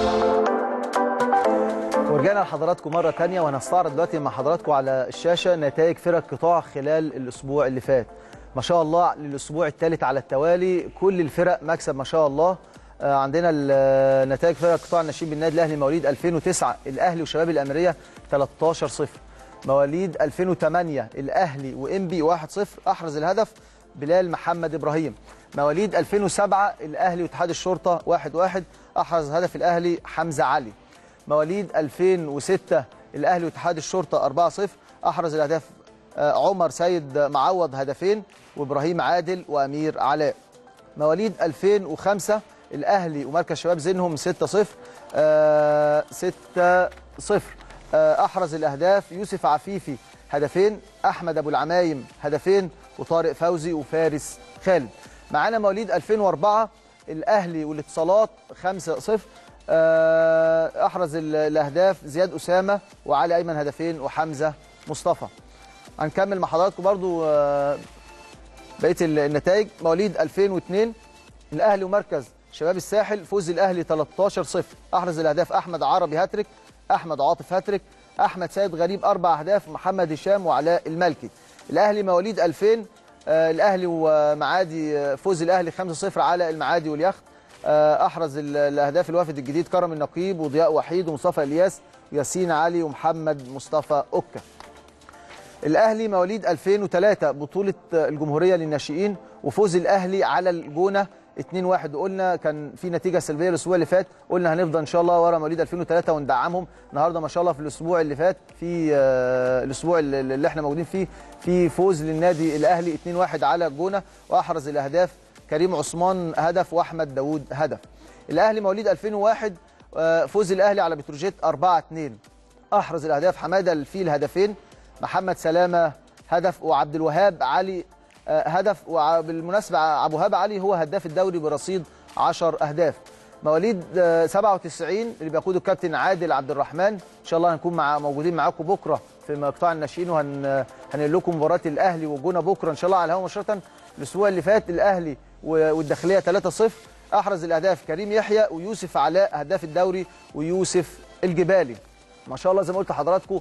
ورجعنا لحضراتكم مرة تانية وهنستعرض دلوقتي مع حضراتكم على الشاشة نتائج فرق قطاع خلال الأسبوع اللي فات. ما شاء الله للأسبوع الثالث على التوالي كل الفرق مكسب ما شاء الله. آه، عندنا ال- نتائج فرق قطاع الناشئين بالنادي الأهلي مواليد 2009 الأهلي وشباب الأميرية 13 0 مواليد 2008 الأهلي وإنبي 1 0 أحرز الهدف بلال محمد إبراهيم. مواليد 2007 الأهلي واتحاد الشرطة 1 1 أحرز هدف الأهلي حمزة علي. مواليد 2006 الاهلي واتحاد الشرطه 4-0 احرز الاهداف آه، عمر سيد معوض هدفين وابراهيم عادل وامير علاء مواليد 2005 الاهلي ومركز شباب زينهم 6-0 آه، 6-0 آه، احرز الاهداف يوسف عفيفي هدفين احمد ابو العمايم هدفين وطارق فوزي وفارس خالد معانا مواليد 2004 الاهلي والاتصالات 5-0 آه، احرز ال- الاهداف زياد اسامه وعلي ايمن هدفين وحمزه مصطفى هنكمل مع حضراتكم برضو آه، بقيه ال- النتائج مواليد 2002 الاهلي ومركز شباب الساحل فوز الاهلي 13 0 احرز الاهداف احمد عربي هاتريك احمد عاطف هاتريك احمد سيد غريب اربع اهداف محمد هشام وعلاء المالكي الاهلي مواليد 2000 آه، الاهلي ومعادي آه، فوز الاهلي 5 0 على المعادي واليخت آه، احرز ال- الاهداف الوافد الجديد كرم النقيب وضياء وحيد ومصطفى الياس وياسين علي ومحمد مصطفى اوكا الاهلي مواليد 2003 بطوله الجمهوريه للناشئين وفوز الاهلي على الجونه 2-1 قلنا كان في نتيجه سلبيه الاسبوع اللي فات قلنا هنفضل ان شاء الله ورا مواليد 2003 وندعمهم النهارده ما شاء الله في الاسبوع اللي فات في آه، الاسبوع اللي اللي احنا موجودين فيه في فوز للنادي الاهلي 2-1 على الجونه واحرز الاهداف كريم عثمان هدف واحمد داوود هدف الاهلي مواليد 2001 آه، فوز الاهلي على بتروجيت 4-2 احرز الاهداف حماده الفيل هدفين محمد سلامه هدف وعبد الوهاب علي آه، هدف وبالمناسبه ابو وهاب علي هو هداف الدوري برصيد 10 اهداف مواليد آه، 97 اللي بيقوده الكابتن عادل عبد الرحمن ان شاء الله هنكون مع موجودين معاكم بكره في مقطع الناشئين وهن هنقول لكم مباراه الاهلي والجونه بكره ان شاء الله على الهواء مباشره الاسبوع اللي فات الاهلي و- والداخليه 3-0 احرز الاهداف كريم يحيى ويوسف علاء هداف الدوري ويوسف الجبالي ما شاء الله زي ما قلت لحضراتكم